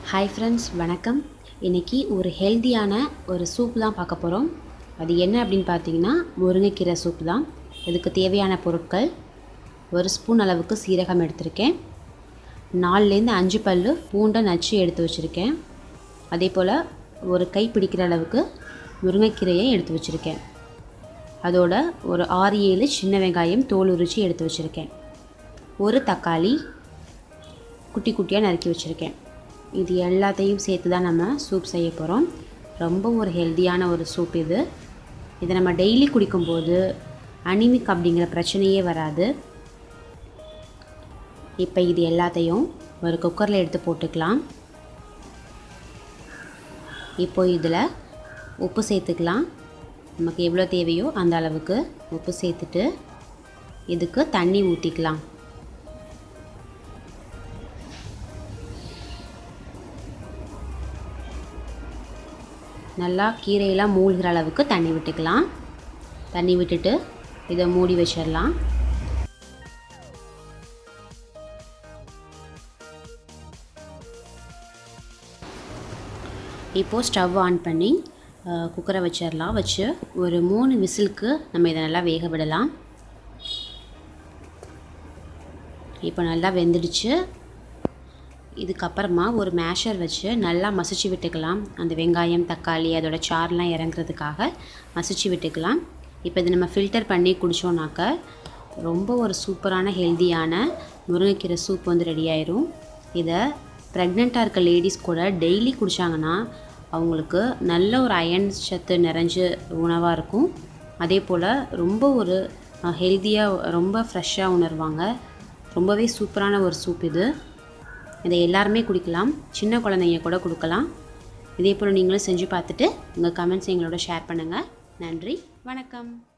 hi friends வணக்கம் இன்றைக்கி ஒரு ஹெல்த்தியான ஒரு சூப் தான் பார்க்க போகிறோம் அது என்ன அப்படின்னு பார்த்தீங்கன்னா முருங்கைக்கீரை சூப் தான் இதுக்கு தேவையான பொருட்கள் ஒரு ஸ்பூன் அளவுக்கு சீரகம் எடுத்திருக்கேன் நாலுலேருந்து அஞ்சு பல் பூண்டை நச்சு எடுத்து வச்சுருக்கேன் அதே போல் ஒரு கை பிடிக்கிற அளவுக்கு முருங்கைக்கீரையை எடுத்து வச்சுருக்கேன் அதோட ஒரு ஆறு ஏழு சின்ன வெங்காயம் தோல் உரித்து எடுத்து வச்சுருக்கேன் ஒரு தக்காளி குட்டி குட்டியாக நறுக்கி வச்சுருக்கேன் இது எல்லாத்தையும் சேர்த்து தான் நம்ம சூப் செய்ய போகிறோம் ரொம்ப ஒரு ஹெல்த்தியான ஒரு சூப் இது இதை நம்ம டெய்லி குடிக்கும்போது அனிமிக் அப்படிங்கிற பிரச்சனையே வராது இப்போ இது எல்லாத்தையும் ஒரு குக்கரில் எடுத்து போட்டுக்கலாம் இப்போ இதில் உப்பு சேர்த்துக்கலாம் நமக்கு எவ்வளோ தேவையோ அந்த அளவுக்கு உப்பு சேர்த்துட்டு இதுக்கு தண்ணி ஊற்றிக்கலாம் நல்லா கீரையெல்லாம் மூழ்கிற அளவுக்கு தண்ணி விட்டுக்கலாம் தண்ணி விட்டுட்டு இதை மூடி வச்சிடலாம் இப்போது ஸ்டவ் ஆன் பண்ணி குக்கரை வச்சிடலாம் வச்சு ஒரு மூணு விசிலுக்கு நம்ம இதை நல்லா வேக விடலாம் இப்போ நல்லா வெந்துடுச்சு இதுக்கப்புறமா ஒரு மேஷர் வச்சு நல்லா மசிச்சு விட்டுக்கலாம் அந்த வெங்காயம் தக்காளி அதோட சார்லாம் இறங்குறதுக்காக மசிச்சு விட்டுக்கலாம் இப்போ இது நம்ம ஃபில்டர் பண்ணி குடித்தோன்னாக்க ரொம்ப ஒரு சூப்பரான ஹெல்த்தியான முருங்கைக்கீரை சூப் வந்து ரெடி ஆயிரும் இதை ப்ரெக்னெண்ட்டாக இருக்க லேடிஸ் கூட டெய்லி குடித்தாங்கன்னா அவங்களுக்கு நல்ல ஒரு அயன் சத்து நிறைஞ்ச உணவாக இருக்கும் அதே போல் ரொம்ப ஒரு ஹெல்த்தியாக ரொம்ப ஃப்ரெஷ்ஷாக உணர்வாங்க ரொம்பவே சூப்பரான ஒரு சூப் இது இதை எல்லாருமே குடிக்கலாம் சின்ன குழந்தைங்க கூட கொடுக்கலாம் இதே போல் நீங்களும் செஞ்சு பார்த்துட்டு உங்கள் கமெண்ட்ஸ் எங்களோட ஷேர் பண்ணுங்கள் நன்றி வணக்கம்